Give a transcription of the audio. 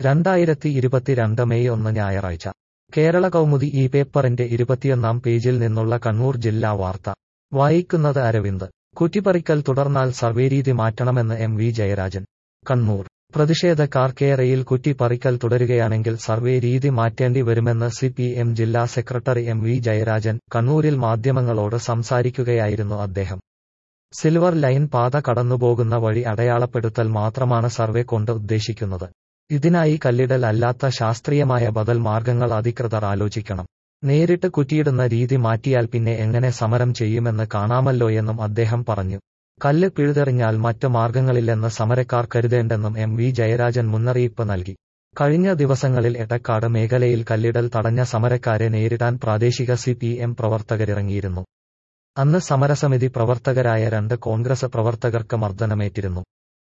രണ്ടായിരത്തി ഇരുപത്തിരണ്ട് മെയ് ഒന്ന് ഞായറാഴ്ച കേരള കൗമുദി ഈ പേപ്പറിന്റെ ഇരുപത്തിയൊന്നാം പേജിൽ നിന്നുള്ള കണ്ണൂർ ജില്ലാ വാർത്ത വായിക്കുന്നത് അരവിന്ദ് കുറ്റിപ്പറിക്കൽ തുടർന്നാൽ സർവേരീതി മാറ്റണമെന്ന് എം വി ജയരാജൻ കണ്ണൂർ പ്രതിഷേധക്കാർ കേരയിൽ കുറ്റിപ്പറിക്കൽ തുടരുകയാണെങ്കിൽ സർവേ രീതി മാറ്റേണ്ടി വരുമെന്ന് സി പി എം ജില്ലാ സെക്രട്ടറി എം വി ജയരാജൻ കണ്ണൂരിൽ മാധ്യമങ്ങളോട് സംസാരിക്കുകയായിരുന്നു അദ്ദേഹം സിൽവർ ലൈൻ പാത കടന്നുപോകുന്ന വഴി അടയാളപ്പെടുത്തൽ മാത്രമാണ് സർവേ കൊണ്ട് ഉദ്ദേശിക്കുന്നത് ഇതിനായി കല്ലിടൽ അല്ലാത്ത ശാസ്ത്രീയമായ ബദൽ മാർഗങ്ങൾ അധികൃതർ ആലോചിക്കണം നേരിട്ട് കുറ്റിയിടുന്ന രീതി മാറ്റിയാൽ പിന്നെ എങ്ങനെ സമരം ചെയ്യുമെന്ന് കാണാമല്ലോയെന്നും അദ്ദേഹം പറഞ്ഞു കല്ല് പിഴുതെറിഞ്ഞാൽ മറ്റ് മാർഗങ്ങളില്ലെന്ന് സമരക്കാർ കരുതേണ്ടെന്നും എം വി ജയരാജൻ മുന്നറിയിപ്പ് നൽകി കഴിഞ്ഞ ദിവസങ്ങളിൽ എടക്കാട് മേഖലയിൽ കല്ലിടൽ തടഞ്ഞ സമരക്കാരെ നേരിടാൻ പ്രാദേശിക സി പി എം പ്രവർത്തകരിറങ്ങിയിരുന്നു അന്ന് സമരസമിതി പ്രവർത്തകരായ രണ്ട് കോൺഗ്രസ് പ്രവർത്തകർക്ക് മർദ്ദനമേറ്റിരുന്നു